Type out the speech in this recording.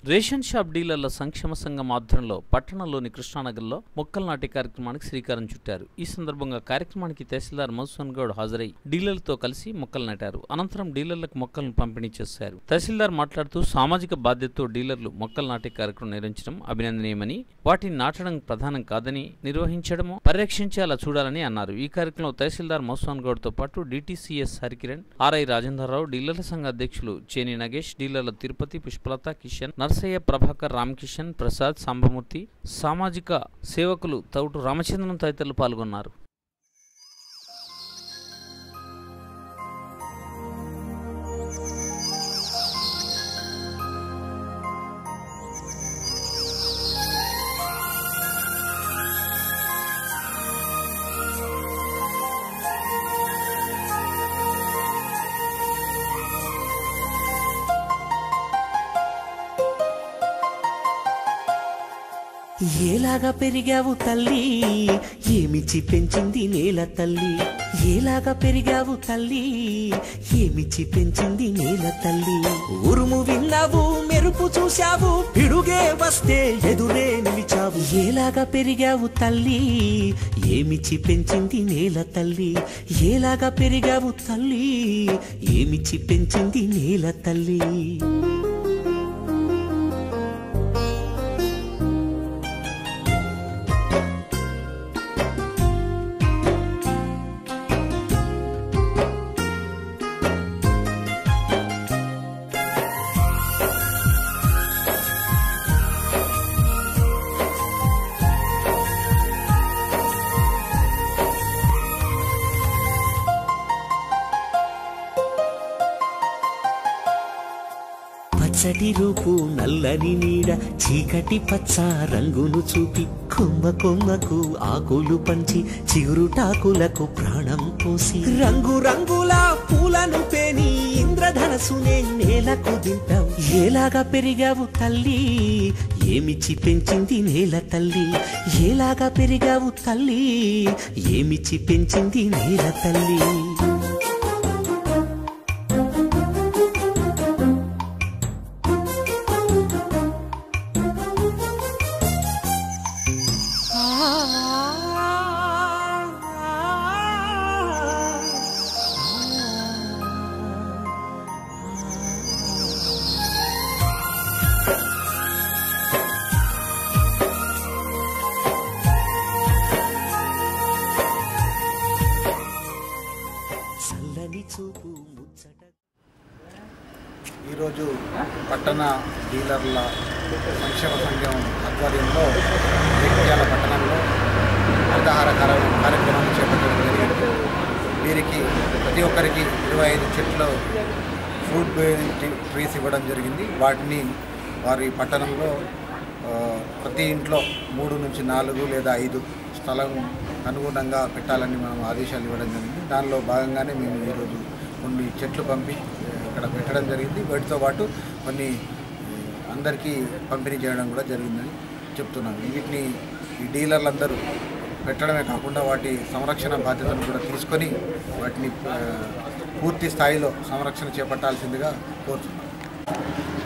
ration shop డీలర్ల సంక్షేమ సంఘం ఆధ్వర్యంలో పట్టణంలోని కృష్ణానగర్లో మొక్కలు నాటే కార్యక్రమానికి శ్రీకారం చుట్టారు ఈ సందర్భంగా కార్యక్రమానికి తహసీల్దార్ మధుసూన్ గౌడ్ హాజరై డీలర్లతో కలిసి మొక్కలు నాటారు అనంతరం డీలర్లకు మొక్కలను పంపిణీ చేశారు తహసీల్దార్ మాట్లాడుతూ సామాజిక బాధ్యతతో డీలర్లు మొక్కలు నాటే కార్యక్రమం నిర్వహించడం అభినందనీయమని వాటిని నాటడం ప్రధానం కాదని నిర్వహించడము పరిరక్షించేలా చూడాలని అన్నారు ఈ కార్యక్రమంలో తహసీల్దార్ మధుసూన్ గౌడ్ తో పాటు డిటిసిఎస్ హరికిరణ్ ఆర్ఐ రాజేంద్రరావు డీలర్ల సంఘ అధ్యక్షులు చేని నగేష్ డీలర్ల తిరుపతి పుష్పలత కిషన్ నర్సయ్య ప్రభాకర్ రామకిషన్ ప్రసాద్ సాంబమూర్తి సామాజిక సేవకులు తౌటు రామచంద్రన్ తదితరులు పాల్గొన్నారు ఏలాగా పెరిగావు తల్లి ఏమిచ్చి పెంచింది నేల తల్లి ఏలాగా పెరిగావు తల్లి ఏమిచ్చి పెంచింది నేల తల్లి ఉరుము విన్నావు మెరుపు చూశావు పిడుగే వస్తే ఎదురే నిలిచావు ఏలాగా పెరిగావు తల్లి ఏమిచ్చి పెంచింది నేల తల్లి ఏలాగా పెరిగావు తల్లి ఏమిచ్చి పెంచింది నేల తల్లి పచ్చటి రూపు నల్లని నీడ చీకటి పచ్చ రంగును చూపి కొమ్మ కొమ్మకు ఆకులు పంచి చిగురుటాకులకు ప్రాణం పోసి రంగు రంగుల పూలను పేని ఇంద్రధనసునే నేలకు దింపావు ఏలాగా పెరిగావు తల్లి ఏమిచ్చి పెంచింది నేల తల్లి ఏలాగా పెరిగావు తల్లి ఏమిచ్చి పెంచింది నేల తల్లి చల్లని చూపు ముచ్చట ఈరోజు పట్టణ డీలర్ల సంక్షేమ సంఘం ఆధ్వర్యంలో జగిత్యాల పట్టణంలో హరితహార కార్య- కార్యక్రమాన్ని చేపట్టడం జరిగింది వీరికి ప్రతి ఒక్కరికి ఇరవై ఐదు చెట్లు ఫ్రూట్ బేరింగ్ ట్రీస్ ఇవ్వడం జరిగింది వాటిని వారి పట్టణంలో ఆ, ప్రతి ఇంట్లో మూడు నుంచి నాలుగు లేదా ఐదు స్థలం అనుగుణంగా పెట్టాలని మనం ఆదేశాలు ఇవ్వడం జరిగింది దానిలో భాగంగానే మేము ఈరోజు కొన్ని చెట్లు పంపి ఆ, ఇక్కడ పెట్టడం జరిగింది వాటితో పాటు కొన్ని ఆ, అందరికీ పంపిణీ చేయడం కూడా జరిగిందని చెప్తున్నాను వీటిని ఈ డీలర్లందరూ పెట్టడమే కాకుండా వాటి సంరక్షణ బాధ్యతను కూడా తీసుకొని వాటిని ఆ, పూర్తి స్థాయిలో సంరక్షణ చేపట్టాల్సిందిగా కోరుతున్నాను